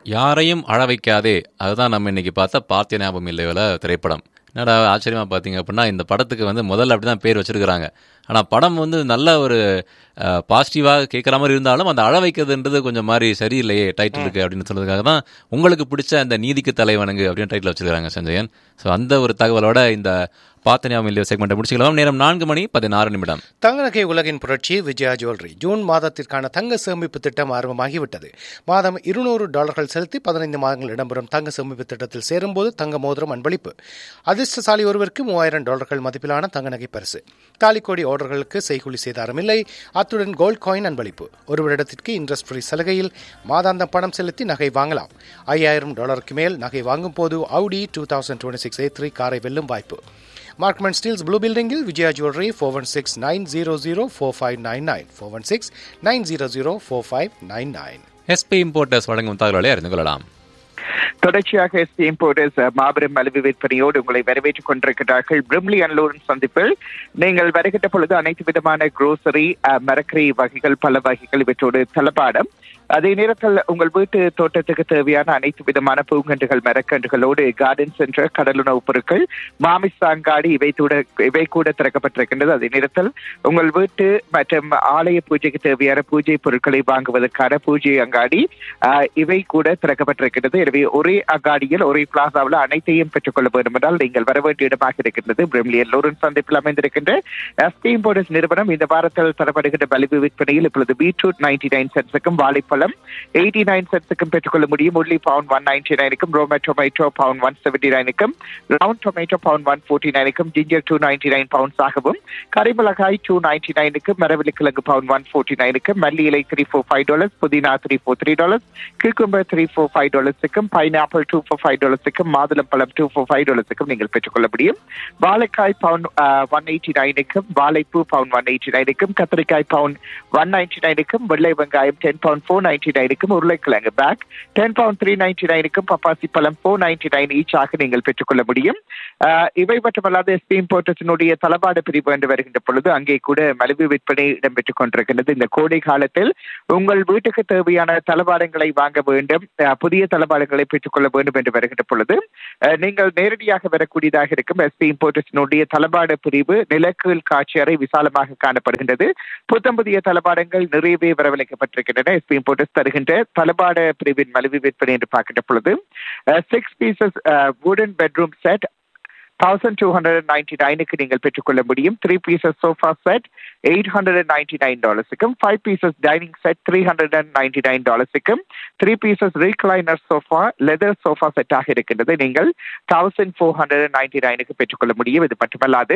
யாரையும் அழ வைக்காதே அதுதான் நம்ம இன்னைக்கு பார்த்த பார்த்திய ஞாபகம் இல்லையில திரைப்படம் என்னடா ஆச்சரியமா பார்த்தீங்க அப்படின்னா இந்த படத்துக்கு வந்து முதல்ல அப்படி தான் பேர் வச்சிருக்கிறாங்க ஆனால் படம் வந்து நல்ல ஒரு பாசிட்டிவாக கேட்குற மாதிரி இருந்தாலும் அந்த அழ வைக்கிறதுன்றது கொஞ்சம் மாதிரி சரியில்லையே டைட்டிலுக்கு அப்படின்னு சொன்னதுக்காக தான் உங்களுக்கு பிடிச்ச அந்த நீதிக்கு தலைவனுங்க அப்படின்னு டைட்டில் வச்சிருக்காங்க சஞ்சயன் ஸோ அந்த ஒரு தகவலோட இந்த பாத்தனியாம் இல்லையோ செக்மெண்ட்டை முடிச்சுக்கலாம் நேரம் நான்கு மணி பதினாறு நிமிடம் தங்க நகை உலகின் புரட்சி விஜயா ஜுவல்லரி ஜூன் மாதத்திற்கான தங்க சேமிப்பு திட்டம் ஆரம்பமாகிவிட்டது மாதம் இருநூறு டாலர்கள் செலுத்தி பதினைந்து மாதங்கள் இடம்பெறும் தங்க சேமிப்பு திட்டத்தில் சேரும்போது தங்க மோதிரம் அன்பளிப்பு அதிர்ஷ்டசாலி ஒருவருக்கு மூவாயிரம் டாலர்கள் மதிப்பிலான தங்க நகை பரிசு தாலிக்கோடி ஆர்டர்களுக்கு செய்கூலி சேதாரம் இல்லை அத்துடன் கோல்ட் காயின் அன்பளிப்பு ஒரு வருடத்திற்கு இன்ட்ரெஸ்ட் ஃப்ரீ சலுகையில் மாதாந்த பணம் செலுத்தி நகை வாங்கலாம் ஐயாயிரம் டாலருக்கு மேல் நகை வாங்கும் போது Audi two thousand twenty six A three காரை வெல்லும் வாய்ப்பு மார்க்மெண்ட் ஸ்டீல்ஸ் ப்ளூ பில்டிங்கில் Vijaya jewellery four one six nine zero zero four five nine nine four one six nine zero zero four five nine nine SP importers வழங்கும் தகவல்களை அறிந்து கொள்ளலாம் தொடர்ச்சியாக ST importers மாபெரும் மலிவு விற்பனையோடு உங்களை வரவேற்றுக் கொண்டிருக்கிறார்கள் பிரிம்லி அன்லோரன் சந்திப்பில் நீங்கள் வருகின்ற பொழுது அனைத்து விதமான குரோசரி மரக்கறி வகைகள் பல வகைகள் இவற்றோடு தளபாடம் அதே நேரத்தில் உங்கள் வீட்டு தோட்டத்துக்கு தேவையான அனைத்து விதமான பூங்கன்றுகள் மரக்கன்றுகளோடு கார்டன் சென்டர் கடலுணவுப் பொருட்கள் மாமிசாங்காடி இவை கூட இவை கூட திறக்கப்பட்டிருக்கின்றது அதே நேரத்தில் உங்கள் வீட்டு மற்றும் ஆலய பூஜைக்கு தேவையான பூஜை பொருட்களை வாங்குவதற்கான பூஜை அங்காடி இவை கூட திறக்கப்பட்டிருக்கின்றது எனவே ஒரே அங்காடியில் ஒரே பிளாசாவில் அனைத்தையும் பெற்றுக்கொள்ள வேண்டும் என்றால் நீங்கள் வர வேண்டிய இடமாக இருக்கின்றது பிரிம்லியன் லோரன் சந்திப்பில் அமைந்திருக்கின்ற எஸ்டி இம்போர்டர்ஸ் நிறுவனம் இந்த வாரத்தில் தரப்படுகின்ற மலிவு விற்பனையில் இப்பொழுது பீட்ரூட் நைன்டி நைன் சென்ட்ஸுக்கும் வாழைப்பழம் எயிட்டி நைன் சென்ட்ஸுக்கும் பெற்றுக்கொள்ள முடியும் உள்ளி பவுண்ட் ஒன் நைன்டி நைனுக்கும் Roma tomato pound one seventy நைனுக்கும் round tomato pound one forty நைனுக்கும் ginger two ninety nine pounds ஆகவும் கரிமிளகாய் டூ நைன்டி நைனுக்கு மரவள்ளி கிழங்கு பவுண்ட் ஒன் ஃபோர்ட்டி நைனுக்கு மல்லி இலை த்ரீ ஃபோர் ஃபைவ் டாலர்ஸ் புதினா த்ரீ ஃபோர் த்ரீ டாலர்ஸ் கிழ்கும்பர் த்ரீ ஃபோர் ஃபைவ் டாலர்ஸுக்கும் பைனாப்பிள் டூ ஃபோர் ஃபைவ் டாலர்ஸுக்கும் மாதுளம்பழம் டூ ஃபோர் ஃபைவ் டாலர்ஸுக்கும் நீங்கள் பெற்றுக்கொள்ள முடியும் வாழைக்காய் பவுண்ட் ஒன் எயிட்டி நைனுக்கும் வாழைப்பூ பவுண்ட் ஒன் எயிட்டி நைனுக்கும் கத்திரிக்காய் பவுண்ட் ஒன் நைன்டி நைனுக்கும் வெள்ளை வெங்காயம் டென் பவுண்ட் ஃபோர் நைன்டி நைனுக்கும் உருளைக்கிழங்கு bag ten pound three ninety நைனுக்கும் பப்பாசி பழம் ஃபோர் நைன்டி நைன் ஈச்சாக நீங்கள் பெற்றுக்கொள்ள முடியும் இவை மட்டுமல்லாது எஸ்பி இம்போர்ட்டர்ஸினுடைய தளபாட பிரிவு என்று வருகின்ற பொழுது அங்கே கூட மலிவு விற்பனை இடம்பெற்றுக் கொண்டிருக்கின்றது இந்த கோடை காலத்தில் உங்கள் வீட்டுக்கு தேவையான தளபாடங்களை வாங்க வேண்டும் புதிய தளபாடங்களை பெற்றுக்கொள்ள வேண்டும் என்று வருகின்ற பொழுது நீங்கள் நேரடியாக வரக்கூடியதாக இருக்கும் எஸ்பி இம்போர்ட்டர்ஸினுடைய தளபாட பிரிவு நிலக்கீழ் காட்சி அறை விசாலமாக காணப்படுகின்றது புத்தம் புதிய தளபாடங்கள் நிறையவே வரவழைக்கப்பட்டிருக்கின்றன எஸ்பி இம்போர்ட்டர்ஸ் தருகின்ற தளபாட பிரிவின் மலிவு விற்பனை என்று பார்க்கின்ற பொழுது சிக்ஸ் பீசஸ் வுடன் bedroom set thousand two hundred ninety நைனுக்கு நீங்கள் பெற்றுக்கொள்ள முடியும் three pieces sofa set eight hundred ninety nine டாலர்ஸுக்கும் five pieces dining set three hundred and ninety nine டாலர்ஸுக்கும் three pieces recliner sofa leather sofa செட்டாக இருக்கின்றது நீங்கள் தௌசண்ட் ஃபோர் ஹண்ட்ரட் நைன்டி நைனுக்கு பெற்றுக்கொள்ள முடியும் இது மட்டுமல்லாது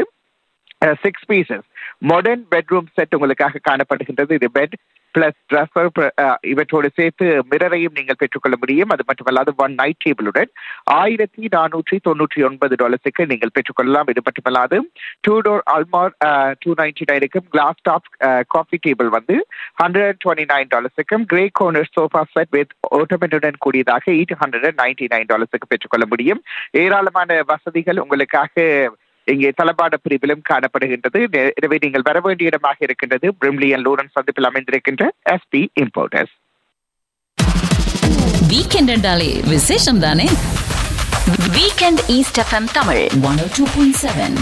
six pieces modern bedroom set உங்களுக்காக காணப்படுகின்றது இது பெட் பிளஸ் ட்ரெஸ்ஸர் இவற்றோடு சேர்த்து மிரரையும் நீங்கள் பெற்றுக்கொள்ள முடியும் அது மட்டுமல்லாது ஒன் நைட் டேபிளுடன் ஆயிரத்தி நானூற்றி தொண்ணூற்றி ஒன்பது டாலர்ஸுக்கு நீங்கள் பெற்றுக்கொள்ளலாம் இது மட்டுமல்லாது டூ டோர் அல்மார் டூ நைன்டி நைனுக்கும் கிளாஸ் டாப் காஃபி டேபிள் வந்து ஹண்ட்ரட் டுவெண்ட்டி நைன் டாலர்ஸுக்கும் grey corner sofa set with ஓட்டோமேட்டுடன் கூடியதாக எயிட் ஹண்ட்ரட் நைன்டி நைன் டாலர்ஸுக்கு பெற்றுக்கொள்ள முடியும் ஏராளமான வசதிகள் உங்களுக்காக இங்கே தளபாட பிரிவிலும் காணப்படுகின்றது எனவே நீங்கள் வர வேண்டிய இடமாக இருக்கின்றது பிரிம்லியன் லோரன் சந்திப்பில் அமைந்திருக்கின்ற எஸ்பி இம்போர்ட்டர்ஸ் வீக்கெண்ட் என்றாலே விசேஷம் தானே weekend East FM Tamil one two point seven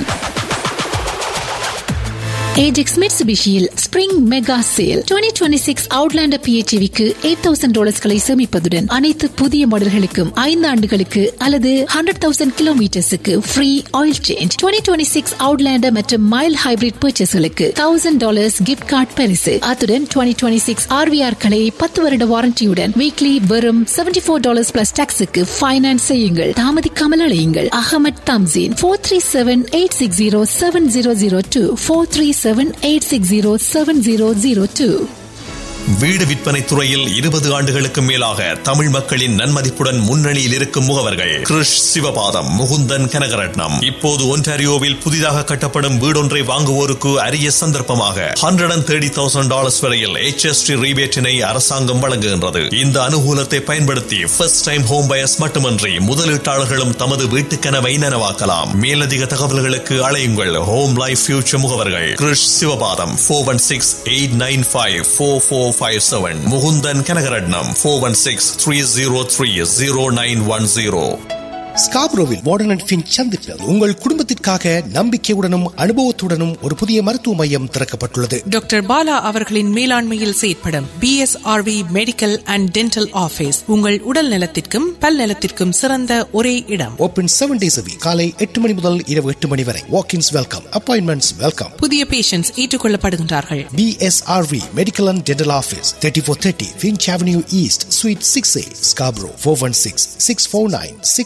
Ajax மிட்சுபிஷியில் spring mega sale twenty twenty six Outlander பிஹெச்விக்கு எயிட் தௌசண்ட் டாலர்ஸ்களை சேமிப்பதுடன் அனைத்து புதிய மாடல்களுக்கும் ஐந்து ஆண்டுகளுக்கு அல்லது ஹண்ட்ரட் தௌசண்ட் கிலோமீட்டர்ஸுக்கு free oil change twenty twenty six Outlander மற்றும் மைல் ஹைபிரிட் பர்ச்சேஸ்களுக்கு தௌசண்ட் டாலர்ஸ் கிஃப்ட் கார்டு பரிசு அத்துடன் டுவெண்ட்டி டுவெண்ட்டி சிக்ஸ் ஆர்விஆர்களை பத்து வருட வாரண்டியுடன் வீக்லி வெறும் செவன்டி ஃபோர் டாலர்ஸ் பிளஸ் டாக்ஸுக்கு ஃபைனான்ஸ் செய்யுங்கள் தாமதிக்காமல் அழையுங்கள் Ahmed Tamseen four three seven eight six zero seven zero zero two four three seven eight six zero seven zero zero two வீடு விற்பனை துறையில் இருபது ஆண்டுகளுக்கு மேலாக தமிழ் மக்களின் நன்மதிப்புடன் முன்னணியில் இருக்கும் முகவர்கள் கிருஷ் சிவபாதம் முகுந்தன் கனகரட்னம் இப்போது ஒன்டாரியோவில் புதிதாக கட்டப்படும் வீடொன்றை வாங்குவோருக்கு அரிய சந்தர்ப்பமாக hundred and thirty thousand dollars வரையில் HST ரீபேட்டினை அரசாங்கம் வழங்குகின்றது இந்த அனுகூலத்தை பயன்படுத்தி ஃபர்ஸ்ட் டைம் ஹோம் பயர்ஸ் மட்டுமன்றி முதலீட்டாளர்களும் தமது வீட்டு கனவை நனவாக்கலாம் மேலதிக தகவல்களுக்கு அழையுங்கள் ஹோம் லைஃப் ஃபியூச்சர் முகவர்கள் Krish Sivapatham four one six eight nine five four four five seven Mukunthan Kanagaratnam four one six three zero three zero nine one zero ஸ்காப்ரோவில் வார்டன் அண்ட் ஃபின் சந்திப்பில் உங்கள் குடும்பத்திற்காக நம்பிக்கையுடனும் அனுபவத்துடனும் ஒரு புதிய மருத்துவ மையம் திறக்கப்பட்டுள்ளது டாக்டர் பாலா அவர்களின் மேலாண்மையில் செயற்படும் BSRV medical and dental office உங்கள் உடல் நலத்திற்கும் பல் நலத்திற்கும் சிறந்த ஒரே இடம் ஓபன் செவன் டேஸ் காலை எட்டு மணி முதல் இரவு எட்டு மணி வரை வாக்கின்ஸ் வெல்கம் அப்பாயின்மெண்ட்ஸ் வெல்கம் புதிய பேஷண்ட்ஸ் ஏற்றுக்கொள்ளப்படுகின்றார்கள் BSRV Medical and Dental Office 3430 Finch Avenue East Suite 6A Scarborough 416 649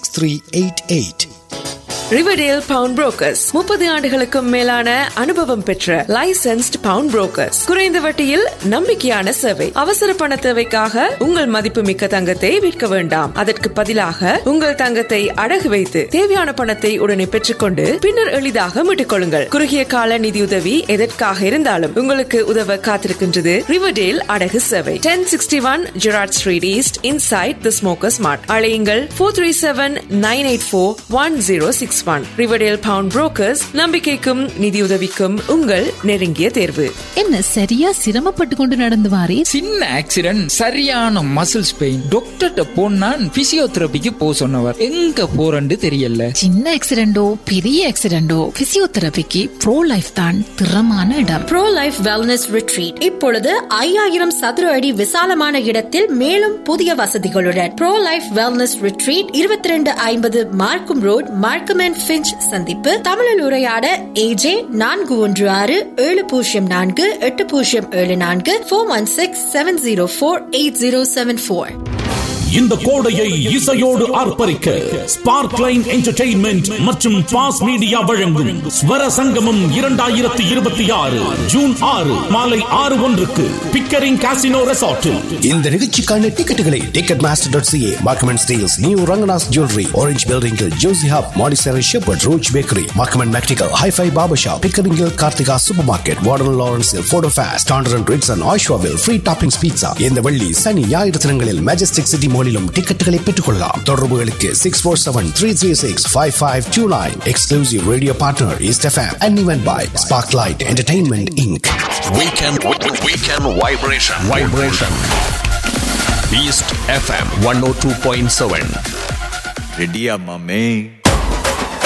6388 Riverdale pawn brokers முப்பது ஆண்டுகளுக்கும் மேலான அனுபவம் பெற்ற லைசென்ஸ்ட் பவுண்ட் புரோக்கர்ஸ் குறைந்த வட்டியில் நம்பிக்கையான சேவை அவசர பண தேவைக்காக உங்கள் மதிப்புமிக்க தங்கத்தை விற்க வேண்டாம் அதற்கு பதிலாக உங்கள் தங்கத்தை அடகு வைத்து தேவையான பணத்தை உடனே பெற்றுக்கொண்டு பின்னர் எளிதாக மீட்டுக் கொள்ளுங்கள் குறுகிய கால நிதியுதவி எதற்காக இருந்தாலும் உங்களுக்கு உதவ காத்திருக்கின்றது ரிவர்டேல் அடகு சேவை ten sixty one Gerrard street east inside the smokers mart அழையுங்கள் four three seven nine eight four one zero six one Riverdale pawn brokers நம்பிக்கைக்கும் நிதியுதவிக்கும் உங்கள் நெருங்கிய தேர்வு என்ன சரியா சிரமப்பட்டு கொண்டு நடந்து வாரே சின்ன ஆக்சிடென்ட் சரியான மசில்ஸ் பெயின் டாக்டர்கிட்ட போனா பிசியோதெரபிக்கு போ சொன்னவர் எங்க போறன்னு தெரியல சின்ன ஆக்சிடென்டோ பெரிய ஆக்சிடென்டோ பிசியோதெரபிக்கு ப்ரோ லைஃப் தான் திறமான இடம் ப்ரோ லைஃப் வெல்னஸ் ரிட்ரீட் இப்பொழுது ஐயாயிரம் சதுர அடி விசாலமான இடத்தில் மேலும் புதிய வசதிகளுடன் ப்ரோ லைஃப் வெல்னஸ் ரிட்ரீட் இருபத்தி ரெண்டு ஐம்பது மார்க்கும் ரோட் மார்க்கம் அண்ட் ஃபிஞ்ச் சந்திப்பு தமிழில் உரையாட ஏஜே நான்கு ஒன்று ஆறு ஏழு பூஜ்ஜியம் நான்கு எட்டு பூஜ்ஜியம் ஏழு நான்கு four one six seven zero four eight zero seven four இந்த கோடையை இசையோடு ஆர்ப்பரிக்க ஸ்பார்க் லைன் என்டர்டெயின்மெண்ட் மற்றும் பாஸ் மீடியா வழங்கும் ஸ்வர சங்கமம் இரண்டாயிரத்தி இருபத்தி ஆறு ஜூன் ஆறு மாலை ஆறு ஒன்றுக்கு பிக்கரிங் காசினோ ரெசார்ட்டில் இந்த நிகழ்ச்சிக்கான டிக்கெட்டுகளை ticket master dot CA Markham and Steeles new Ranganath jewellery orange பில்டிங்கில் ஜோசி ஹாப் மாடிசேரி Sheppard Roach bakery Markham and McNicoll hi fi Baba shop பிக்கரிங்கில் கார்த்திகா சூப்பர் மார்க்கெட் வார்டன் லாரன்ஸில் photo face standard and Ritz and ஆஷ்வாவில் ஃப்ரீ டாப்பிங்ஸ் பீட்சா இந்த வெள்ளி சனி ஞாயிறு தினங்களில் மெஜஸ்டிக் சிட்டி மாலிலும் டிக்கெட்டுகளை பெற்றுக்கொள்ளலாம் தொடர்புகளுக்கு six four seven three three six five five two nine exclusive radio partner East FM and event by Spark Light entertainment Inc Weekend, weekend vibration. Vibration. East FM 102.7. ரெடியா மாமே